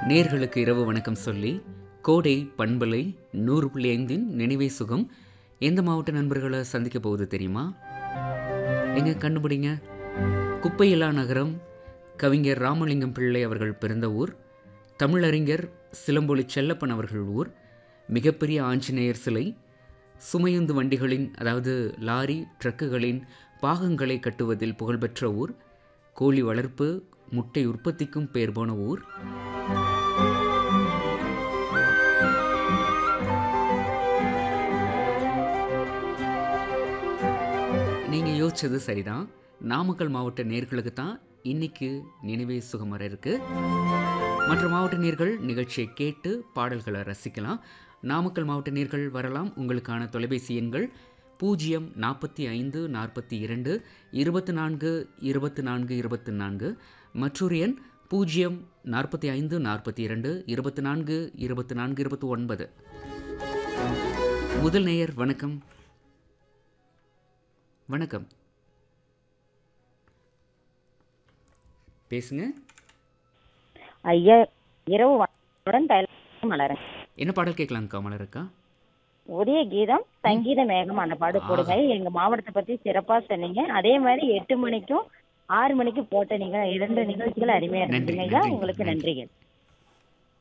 நேர்களுக்கு இரவு வணக்கம் சொல்லி கோடை பண்பலை நூறு புள்ளி ஐந்தின் நினைவே சுகம் எந்த மாவட்ட நண்பர்களை சந்திக்க போகுது தெரியுமா எங்க கண்டுபிடிங்க குப்பையிலா நகரம் கவிஞர் ராமலிங்கம் பிள்ளை அவர்கள் பிறந்த ஊர் தமிழறிஞர் சிலம்பொலி செல்லப்பன் அவர்கள் ஊர் மிகப்பெரிய ஆஞ்சநேயர் சிலை சுமையுந்து வண்டிகளின் அதாவது லாரி ட்ரக்குகளின் பாகங்களை கட்டுவதில் புகழ்பெற்ற ஊர் கோழி வளர்ப்பு முட்டை உற்பத்திக்கும் பெயர் போன ஊர் நீங்கள் யோசிச்சது சரிதான் நாமக்கல் மாவட்ட நேர்களுக்கு தான் இன்னைக்கு நினைவே சுகம் வர இருக்கு மற்ற மாவட்ட நேர்கள் நிகழ்ச்சியை கேட்டு பாடல்களை ரசிக்கலாம் நாமக்கல் மாவட்ட நேர்கள் வரலாம் உங்களுக்கான தொலைபேசி எண்கள் பூஜ்ஜியம் நாற்பத்தி ஐந்து நாற்பத்தி இரண்டு இருபத்தி நான்கு இருபத்தி நான்கு இருபத்தி நான்கு மற்றொரு எண் பூஜ்ஜியம் நாற்பத்தி ஐந்து நாற்பத்தி இரண்டு இருபத்தி நான்கு இருபத்தி நான்கு இருபத்தி ஒன்பது முதல் நேயர் வணக்கம் வணக்கம் பேசுங்க ஐயா இரவு வணக்கத்துடன் தைலம் மலருங்க என்ன பாடல் கேட்கலாம் கமலருக்கா உதய கீதம் சங்கீத மேகம் அந்த பாடு போடுங்க எங்க மாவட்டத்தை பத்தி சிறப்பா சொன்னீங்க அதே மாதிரி எட்டு மணிக்கும் ஆறு மணிக்கு போட்ட நீங்க இரண்டு நிகழ்ச்சிகள் அருமையா நன்றி, இருந்தீங்க ஐயா நன்றி, உங்களுக்கு நன்றி. நன்றிகள்